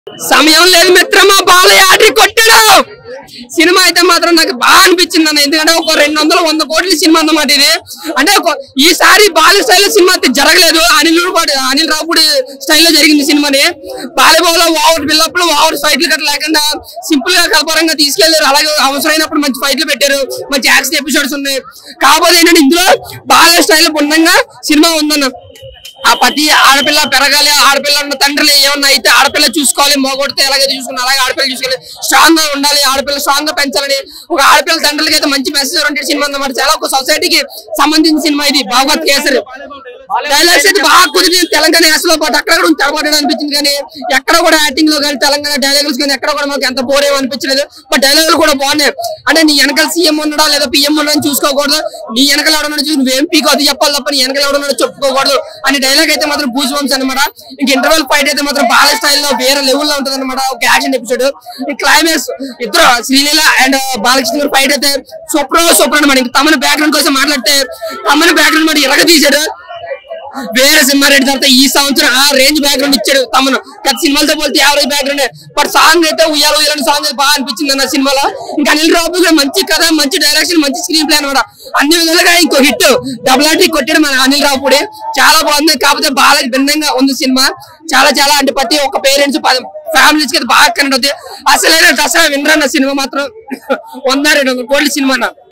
సమయం లేదు మిత్రమా బాలయ్య ఆర్డర్ కొట్టాడు సినిమా అయితే మాత్రం నాకు బాగా అనిపించింది అన్న ఎందుకంటే ఒక రెండు వందల వంద కోట్ల సినిమా అన్నమాట ఇది అంటే ఒక ఈసారి బాల స్టైల్లో సినిమా అయితే జరగలేదు అనిల్ కూడా అనిల్ రావుడి స్టైల్లో జరిగింది సినిమాని బాలబాబులో ఓవర్ బిల్డప్ లో ఓవర్ ఫైట్లు గట్రా లేకుండా సింపుల్ గా కలపరంగా తీసుకెళ్లారు అలాగే అవసరమైనప్పుడు మంచి ఫైట్లు పెట్టారు మంచి యాక్షన్ ఎపిసోడ్స్ ఉన్నాయి కాకపోతే ఏంటంటే ఇందులో బాల స్టైల్ భిన్నంగా సినిమా ఉందన్న ఆ ప్రతి ఆడపిల్ల పెరగాలి ఆడపిల్ల ఉన్న తండ్రులు ఏమన్నా అయితే ఆడపిల్ల చూసుకోవాలి మోగొడితే ఎలాగైతే చూసుకుని అలాగే ఆడపిల్ల చూసుకోవాలి స్ట్రాంగ్ గా ఉండాలి ఆడపిల్ల స్ట్రాంగ్ గా పెంచాలని ఒక ఆడపిల్ల తండ్రులకి అయితే మంచి మెసేజ్ ఉంటే సినిమా అన్నమాట చాలా ఒక సొసైటీకి సంబంధించిన సినిమా ఇది భగవత్ కేసరి డైలాగ్స్ అయితే బాగా కుదిరి తెలంగాణ యాసలో పాటు అక్కడ కూడా తెలబడడం అనిపించింది కానీ ఎక్కడ కూడా యాక్టింగ్ లో కానీ తెలంగాణ డైలాగ్స్ కానీ ఎక్కడ కూడా మాకు ఎంత బోర్ ఏమో అనిపించలేదు బట్ డైలాగులు కూడా బాగున్నాయి అంటే నీ వెనకాల సీఎం ఉన్నాడా లేదా పిఎం ఉన్నాడని చూసుకోకూడదు నీ వెనకాల ఎవడన్నా చూసి నువ్వేం పీకో అది చెప్పాలి తప్ప నీ వెనకాల ఎవడన్నా చెప్పుకోకూడదు అని డైలాగ్ అయితే మాత్రం బూజ్ వంశ్ అనమాట ఇంక ఇంటర్వెల్ ఫైట్ అయితే మాత్రం బాల స్టైల్లో వేరే లెవెల్ లో ఉంటది అనమాట ఒక యాక్షన్ ఎపిసోడ్ ఈ క్లైమాక్స్ ఇద్దరు శ్రీలీల అండ్ బాలకృష్ణ గారు ఫైట్ అయితే సూపర్ సూపర్ అనమాట ఇంక తమని బ్యాక్గ్రౌండ్ కోసం మాట్లాడితే తమని బ్యాక్గ్రౌండ్ మాట ఎరగ తీసాడు వేరే సింహారెడ్డి తర్వాత ఈ సంవత్సరం ఆ రేంజ్ బ్యాక్గ్రౌండ్ ఇచ్చాడు తమను గత సినిమాలతో పోలితే యావరేజ్ బ్యాక్గ్రౌండ్ బట్ సాంగ్ అయితే ఉయ్యాల ఉయ్యాలని సాంగ్ అయితే బాగా అనిపించింది అన్న సినిమాలో ఇంకా అనిల్ రావు గారు మంచి కథ మంచి డైరెక్షన్ మంచి స్క్రీన్ ప్లే అనమాట అన్ని విధాలుగా ఇంకో హిట్ డబుల్ ఆర్టీ కొట్టాడు మన అనిల్ రావుడే చాలా బాగుంది కాకపోతే బాగా భిన్నంగా ఉంది సినిమా చాలా చాలా అంటే ప్రతి ఒక్క పేరెంట్స్ ఫ్యామిలీస్ కి బాగా కనెక్ట్ అవుతాయి అసలైన దసరా వినరన్న సినిమా మాత్రం వంద రెండు వందల కోట్ల సినిమా అన్న